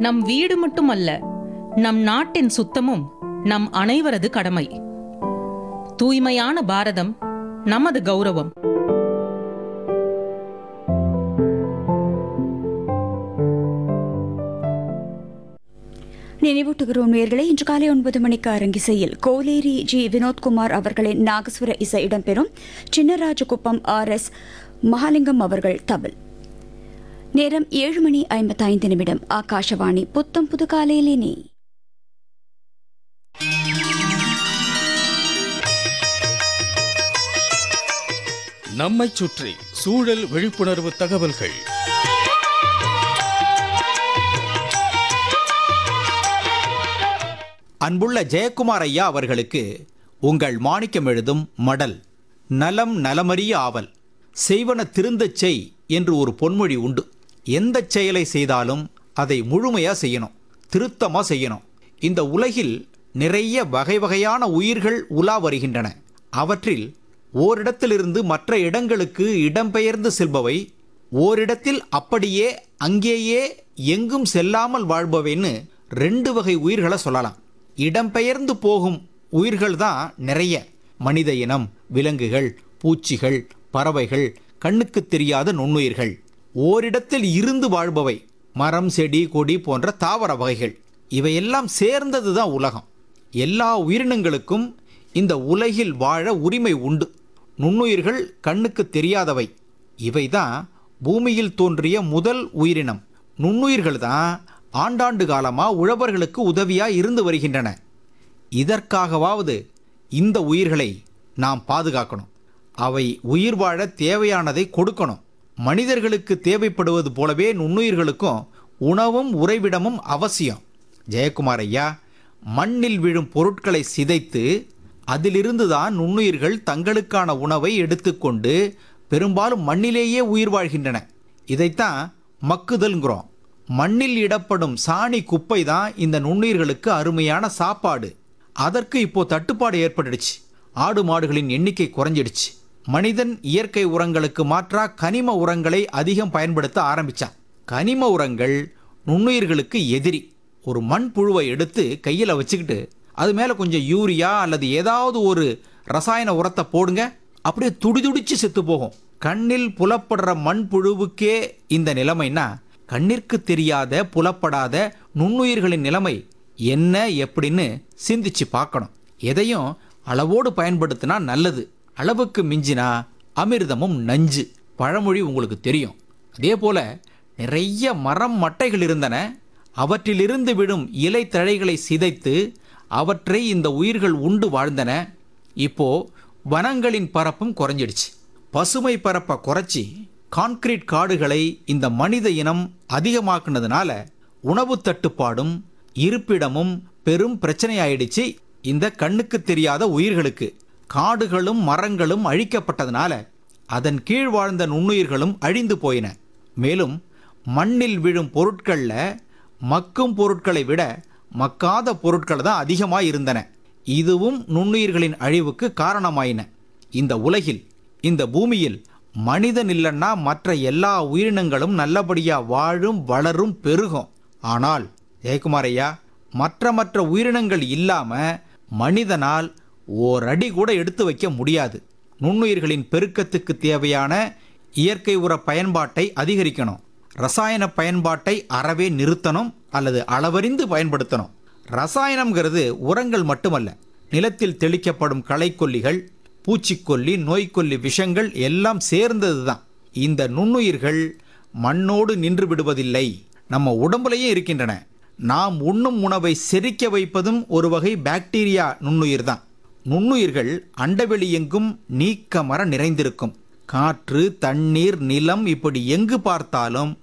நம் வீடு மட்டுமல்ல நம் நாட்டின் சுத்தமும் நம் அனைவரது கடமை தூய்மையான பாரதம் நமது கௌரவம் நினைவூட்டுகிறோம் நேயர்களே இன்று காலை ஒன்பது மணிக்கு அரங்கிசையில் கோலேரி ஜி வினோத்குமார் அவர்களின் நாகஸ்வர இசை இடம்பெறும் சின்னராஜகுப்பம் ஆர் எஸ் மகாலிங்கம் அவர்கள் தபில் நேரம் ஏழு மணி ஐம்பத்தைந்து நிமிடம் ஆகாஷவாணி புத்தம் புது காலையிலேனே நம்மைச் சுற்றி சூழல் விழிப்புணர்வு தகவல்கள் அன்புள்ள ஜெயக்குமார் ஐயா அவர்களுக்கு உங்கள் மாணிக்கம் எழுதும் மடல் நலம் நலமறிய ஆவல் செய்வன திருந்தச் செய் என்று ஒரு பொன்மொழி உண்டு எந்த செயலை செய்தாலும் அதை முழுமையா செய்யணும் திருத்தமா செய்யணும் இந்த உலகில் நிறைய வகை வகையான உயிர்கள் உலா வருகின்றன அவற்றில் ஓரிடத்திலிருந்து மற்ற இடங்களுக்கு இடம்பெயர்ந்து செல்பவை ஓரிடத்தில் அப்படியே அங்கேயே எங்கும் செல்லாமல் வாழ்பவைன்னு ரெண்டு வகை உயிர்களை சொல்லலாம் இடம்பெயர்ந்து போகும் உயிர்கள் தான் நிறைய மனித இனம் விலங்குகள் பூச்சிகள் பறவைகள் கண்ணுக்கு தெரியாத நுண்ணுயிர்கள் ஓரிடத்தில் இருந்து வாழ்பவை மரம் செடி கொடி போன்ற தாவர வகைகள் இவையெல்லாம் சேர்ந்தது தான் உலகம் எல்லா உயிரினங்களுக்கும் இந்த உலகில் வாழ உரிமை உண்டு நுண்ணுயிர்கள் கண்ணுக்கு தெரியாதவை இவைதான் பூமியில் தோன்றிய முதல் உயிரினம் நுண்ணுயிர்கள் தான் ஆண்டாண்டு காலமா உழவர்களுக்கு உதவியா இருந்து வருகின்றன இதற்காகவாவது இந்த உயிர்களை நாம் பாதுகாக்கணும் அவை உயிர் வாழ தேவையானதை கொடுக்கணும் மனிதர்களுக்கு தேவைப்படுவது போலவே நுண்ணுயிர்களுக்கும் உணவும் உறைவிடமும் அவசியம் ஜெயக்குமார் ஐயா மண்ணில் விழும் பொருட்களை சிதைத்து அதிலிருந்து தான் நுண்ணுயிர்கள் தங்களுக்கான உணவை எடுத்துக்கொண்டு பெரும்பாலும் மண்ணிலேயே உயிர் வாழ்கின்றன இதைத்தான் மக்குதல்ங்கிறோம் மண்ணில் இடப்படும் சாணி குப்பை தான் இந்த நுண்ணுயிர்களுக்கு அருமையான சாப்பாடு அதற்கு இப்போ தட்டுப்பாடு ஏற்பட்டுடுச்சு ஆடு மாடுகளின் எண்ணிக்கை குறைஞ்சிடுச்சு மனிதன் இயற்கை உரங்களுக்கு மாற்றா கனிம உரங்களை அதிகம் பயன்படுத்த ஆரம்பிச்சான் கனிம உரங்கள் நுண்ணுயிர்களுக்கு எதிரி ஒரு மண் புழுவை எடுத்து கையில் வச்சுக்கிட்டு அது மேலே கொஞ்சம் யூரியா அல்லது ஏதாவது ஒரு ரசாயன உரத்தை போடுங்க அப்படியே துடிதுடிச்சு செத்து போகும் கண்ணில் புலப்படுற மண் புழுவுக்கே இந்த நிலைமைன்னா கண்ணிற்கு தெரியாத புலப்படாத நுண்ணுயிர்களின் நிலைமை என்ன எப்படின்னு சிந்திச்சு பார்க்கணும் எதையும் அளவோடு பயன்படுத்தினா நல்லது அளவுக்கு மிஞ்சினா அமிர்தமும் நஞ்சு பழமொழி உங்களுக்கு தெரியும் அதே போல நிறைய மரம் மட்டைகள் இருந்தன அவற்றிலிருந்து விடும் இலை தழைகளை சிதைத்து அவற்றை இந்த உயிர்கள் உண்டு வாழ்ந்தன இப்போ வனங்களின் பரப்பும் குறைஞ்சிடுச்சு பசுமை பரப்பை குறைச்சி கான்கிரீட் காடுகளை இந்த மனித இனம் அதிகமாக்குனதுனால உணவு தட்டுப்பாடும் இருப்பிடமும் பெரும் பிரச்சனையாயிடுச்சு இந்த கண்ணுக்கு தெரியாத உயிர்களுக்கு காடுகளும் மரங்களும் அழிக்கப்பட்டதுனால அதன் கீழ் வாழ்ந்த நுண்ணுயிர்களும் அழிந்து போயின மேலும் மண்ணில் விழும் பொருட்களில் மக்கும் பொருட்களை விட மக்காத பொருட்கள் தான் அதிகமாக இருந்தன இதுவும் நுண்ணுயிர்களின் அழிவுக்கு காரணமாயின இந்த உலகில் இந்த பூமியில் மனிதன் இல்லைன்னா மற்ற எல்லா உயிரினங்களும் நல்லபடியா வாழும் வளரும் பெருகும் ஆனால் ஜெயக்குமார் ஐயா மற்ற மற்ற உயிரினங்கள் இல்லாம மனிதனால் ஓரடி கூட எடுத்து வைக்க முடியாது நுண்ணுயிர்களின் பெருக்கத்துக்கு தேவையான இயற்கை உர பயன்பாட்டை அதிகரிக்கணும் ரசாயன பயன்பாட்டை அறவே நிறுத்தணும் அல்லது அளவறிந்து பயன்படுத்தணும் ரசாயனம்ங்கிறது உரங்கள் மட்டுமல்ல நிலத்தில் தெளிக்கப்படும் களைக்கொல்லிகள் பூச்சிக்கொல்லி நோய்க்கொல்லி விஷங்கள் எல்லாம் சேர்ந்தது தான் இந்த நுண்ணுயிர்கள் மண்ணோடு நின்று விடுவதில்லை நம்ம உடம்புலையே இருக்கின்றன நாம் உண்ணும் உணவை செரிக்க வைப்பதும் ஒரு வகை பாக்டீரியா நுண்ணுயிர் தான் நுண்ணுயிர்கள் அண்டவெளி எங்கும் நீக்கமர நிறைந்திருக்கும் காற்று தண்ணீர் நிலம் இப்படி எங்கு பார்த்தாலும்